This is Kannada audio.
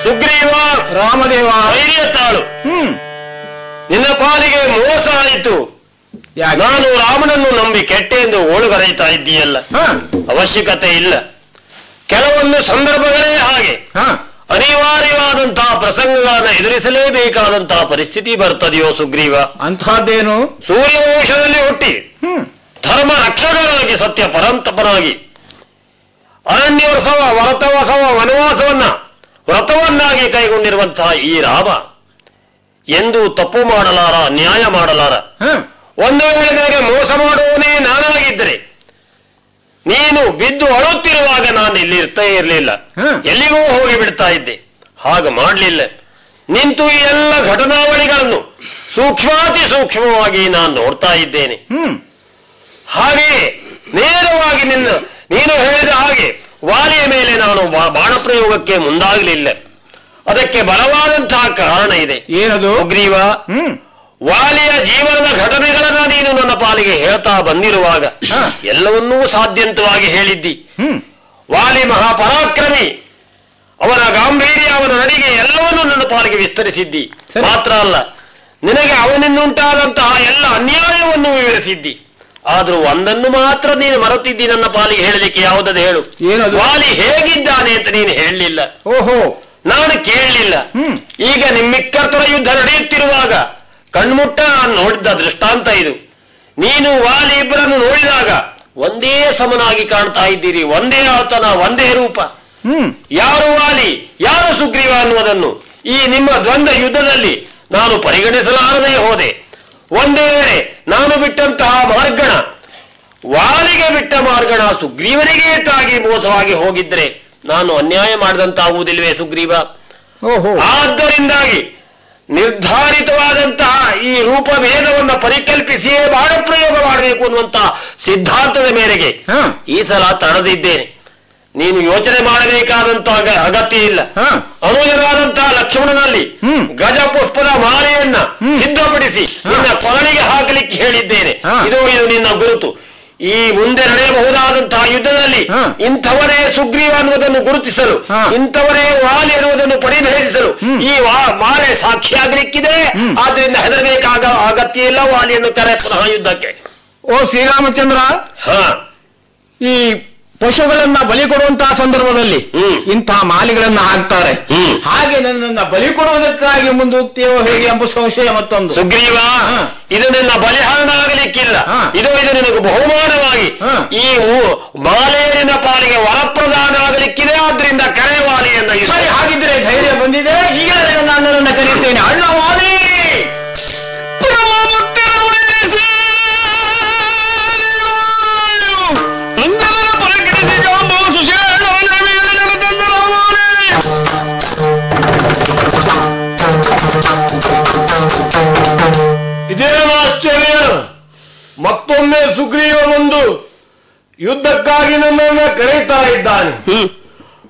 ಸುಗ್ರೀವ ರಾಮದೇವ ಧೈರ್ಯ ತಾಳು ಹ್ಮ್ ನಿನ್ನ ಪಾಲಿಗೆ ಮೋಸ ಆಯಿತು ಯಾಕೆ ನಾನು ರಾಮನನ್ನು ನಂಬಿ ಕೆಟ್ಟೆ ಎಂದು ಓಳುಗರೆಯುತ್ತಾ ಇದ್ದೀಯಲ್ಲ ಹ ಅವಶ್ಯಕತೆ ಇಲ್ಲ ಕೆಲವೊಂದು ಸಂದರ್ಭಗಳೇ ಹಾಗೆ ಹ ಅನಿವಾರ್ಯವಾದಂತಹ ಪ್ರಸಂಗಗಳನ್ನು ಎದುರಿಸಲೇಬೇಕಾದಂತಹ ಪರಿಸ್ಥಿತಿ ಬರ್ತದೆಯೋ ಸುಗ್ರೀವ ಅಂಥದ್ದೇನು ಸೂರ್ಯವಂಶದಲ್ಲಿ ಹುಟ್ಟಿ ಹ್ಮ್ ಧರ್ಮ ರಕ್ಷಕನಾಗಿ ಸತ್ಯ ಪರಂತಪನಾಗಿ ಅರಣ್ಯೋತ್ಸವ ವ್ರತವಸವ ವನವಾಸವನ್ನ ವ್ರತವನ್ನಾಗಿ ಕೈಗೊಂಡಿರುವಂತಹ ಈ ರಾಮ ಎಂದು ತಪ್ಪು ಮಾಡಲಾರ ನ್ಯಾಯ ಮಾಡಲಾರ ಹ ಒಂದು ವೇಳೆ ನನಗೆ ಮೋಸ ಮಾಡುವವನೇ ನಾನಾಗಿದ್ದರೆ ನೀನು ಬಿದ್ದು ಅಳುತ್ತಿರುವಾಗ ನಾನು ಇಲ್ಲಿ ಇರ್ತಾ ಇರಲಿಲ್ಲ ಹ್ಮ್. ಎಲ್ಲಿಗೂ ಹೋಗಿ ಬಿಡ್ತಾ ಇದ್ದೆ ಹಾಗೆ ಮಾಡಲಿಲ್ಲ ನಿಂತು ಈ ಎಲ್ಲ ಘಟನಾವಳಿಗಳನ್ನು ಸೂಕ್ಷ್ಮಾತಿ ಸೂಕ್ಷ್ಮವಾಗಿ ನಾನು ನೋಡ್ತಾ ಇದ್ದೇನೆ ಹ್ಮ್ ಹಾಗೆಯೇ ನೇರವಾಗಿ ನಿನ್ನ ನೀನು ಹೇಳಿದ ಹಾಗೆ ವಾಲಿಯ ಮೇಲೆ ನಾನು ಬಾ- ಬಾಣ ಪ್ರಯೋಗಕ್ಕೆ ಮುಂದಾಗಲಿಲ್ಲ ಅದಕ್ಕೆ ಬಲವಾದಂತಹ ಕಾರಣ ಇದೆ ಏನದು ಸುಗ್ರೀವ ಹ್ಮ್ ವಾಲಿಯ ಜೀವನದ ಘಟನೆಗಳನ್ನ ನೀನು ನನ್ನ ಪಾಲಿಗೆ ಹೇಳ್ತಾ ಬಂದಿರುವಾಗ ಹಾ. ಎಲ್ಲವನ್ನೂ ಸಾಧ್ಯಂತವಾಗಿ ಹೇಳಿದ್ದಿ ಹ್ಮ್ ವಾಲಿ ಮಹಾಪರಾಕ್ರಮಿ ಅವನ ಗಾಂಭೀರ್ಯ ಅವನ ನಡಿಗೆ ಎಲ್ಲವನ್ನೂ ನನ್ನ ಪಾಲಿಗೆ ವಿಸ್ತರಿಸಿದ್ದಿ ಸರಿ. ಮಾತ್ರ ಅಲ್ಲ ನಿನಗೆ ಅವನಿಂದುಂಟಾದಂತಹ ಎಲ್ಲ ಅನ್ಯಾಯವನ್ನು ವಿವರಿಸಿದ್ದಿ ಆದ್ರೂ ಒಂದನ್ನು ಮಾತ್ರ ನೀನು ಮರೆತಿದ್ದಿ ನನ್ನ ಪಾಲಿಗೆ ಹೇಳಲಿಕ್ಕೆ ಯಾವುದದು ಹೇಳು ಏನದು? ವಾಲಿ ಹೇಗಿದ್ದಾನೆ ಅಂತ ನೀನು ಹೇಳಲಿಲ್ಲ ಓಹೋ ನಾನು ಕೇಳಲಿಲ್ಲ ಹ್ಮ್. ಈಗ ನಿಮ್ಮಿಕ್ಕರ್ತರ ಯುದ್ಧ ನಡೆಯುತ್ತಿರುವಾಗ ಕಣ್ಮುಟ್ಟ ನಾನು ನೋಡಿದ್ದ ದೃಷ್ಟಾಂತ ಇದು ನೀನು ವಾಲಿ ಇಬ್ಬರನ್ನು ನೋಡಿದಾಗ ಒಂದೇ ಸಮನಾಗಿ ಕಾಣ್ತಾ ಇದ್ದೀರಿ ಒಂದೇ ಆತನ ಒಂದೇ ರೂಪ ಹ್ಮ್ ಯಾರು ವಾಲಿ ಯಾರು ಸುಗ್ರೀವ ಅನ್ನುವುದನ್ನು ಈ ನಿಮ್ಮ ದ್ವಂದ್ವ ಯುದ್ಧದಲ್ಲಿ ನಾನು ಪರಿಗಣಿಸಲಾರದೆ ಹೋದೆ ಒಂದು ವೇಳೆ ನಾನು ಬಿಟ್ಟಂತಹ ಮಾರ್ಗಣ ವಾಲಿಗೆ ಬಿಟ್ಟ ಮಾರ್ಗಣ ಸುಗ್ರೀವನಿಗೆ ತಾಗಿ ಮೋಸವಾಗಿ ಹೋಗಿದ್ರೆ ನಾನು ಅನ್ಯಾಯ ಮಾಡಿದಂತಾಗುವುದಿಲ್ವೇ ಸುಗ್ರೀವ ಓಹೋ ಆದ್ದರಿಂದಾಗಿ ನಿರ್ಧಾರಿತವಾದಂತಹ ಈ ರೂಪಭೇದವನ್ನು ಪರಿಕಲ್ಪಿಸಿಯೇ ಬಾಣ ಪ್ರಯೋಗ ಮಾಡಬೇಕು ಅನ್ನುವಂತಹ ಸಿದ್ಧಾಂತದ ಮೇರೆಗೆ ಹಾ. ಈ ಸಲ ತಡೆದಿದ್ದೇನೆ ನೀನು ಯೋಚನೆ ಮಾಡಬೇಕಾದಂತಹ ಅಗ- ಅಗತ್ಯ ಇಲ್ಲ ಹಾ. ಅನುಜರಾದಂತಹ ಲಕ್ಷ್ಮಣನಲ್ಲಿ ಹ್ಮ್. ಗಜ ಪುಷ್ಪದ ಮಾಲೆಯನ್ನ ಸಿದ್ಧಪಡಿಸಿ ನಿನ್ನ ಕೊರಳಿಗೆ ಹಾಕಲಿಕ್ಕೆ ಹೇಳಿದ್ದೇನೆ ಹಾ. ಇದು ಇದು ನಿನ್ನ ಗುರುತು ಈ ಮುಂದೆ ನಡೆಯಬಹುದಾದಂತಹ ಯುದ್ಧದಲ್ಲಿ ಹಾ. ಇಂಥವರೇ ಸುಗ್ರೀವ ಅನ್ನುವುದನ್ನು ಗುರುತಿಸಲು ಹಾ. ಇಂಥವರೇ ವಾಲಿ ಅನ್ನುವುದನ್ನು ಪರಿಭೇದಿಸಲು ಈ ವಾ- ಮಾಲೆ ಸಾಕ್ಷಿಯಾಗಲಿಕ್ಕಿದೆ ಆದ್ರಿಂದ ಹೆದರಬೇಕಾಗ ಅಗತ್ಯ ಇಲ್ಲ ವಾಲಿಯನ್ನು ಕರೆ ಪುನಃ ಯುದ್ಧಕ್ಕೆ ಓ ಶ್ರೀರಾಮಚಂದ್ರ ಹಾ ಈ ಪಶುಗಳನ್ನ ಬಲಿ ಕೊಡುವಂತಹ ಸಂದರ್ಭದಲ್ಲಿ ಹ್ಮ್. ಇಂತಹ ಮಾಲಿಗಳನ್ನ ಹಾಕ್ತಾರೆ ಹ್ಮ್. ಹಾಗೆ ನನ್ನನ್ನ ಬಲಿ ಕೊಡುವುದಕ್ಕಾಗಿ ಮುಂದೋಗ್ತೀಯೋ ಹೇಗೆ ಎಂಬ ಸಂಶಯ ಮತ್ತೊಂದು ಸುಗ್ರೀವ ಹಾ. ಇದು ನಿನ್ನ ಬಲಿಹಾರ ಆಗಲಿಕ್ಕಿಲ್ಲ ಹಾ. ಇದು ಇದು ನಿನಗೆ ಬಹುಮಾನವಾಗಿ ಹಾ. ಈ ಊ- ಮಾಲೆಯರಿನ ಪಾಲಿಗೆ ವರಪ್ರದಾನ ಆಗಲಿಕ್ಕಿದೆ ಆದ್ರಿಂದ ಕರೆ ವಾಲಿಯನ್ನ ಇದು- ಸರಿ ಹಾಗಿದ್ರೆ ಧೈರ್ಯ ಬಂದಿದೆ ಈಗ ನಾನು ನನ್ನ ಕರೆಯುತ್ತೇನೆ ಅಣ್ಣ ವಾಲಿ ಇದೇನು ಆಶ್ಚರ್ಯ ಮತ್ತೊಮ್ಮೆ ಸುಗ್ರೀವ ಬಂದು ಯುದ್ಧಕ್ಕಾಗಿ ನನ್ನನ್ನ ಕರೀತಾ ಇದ್ದಾನೆ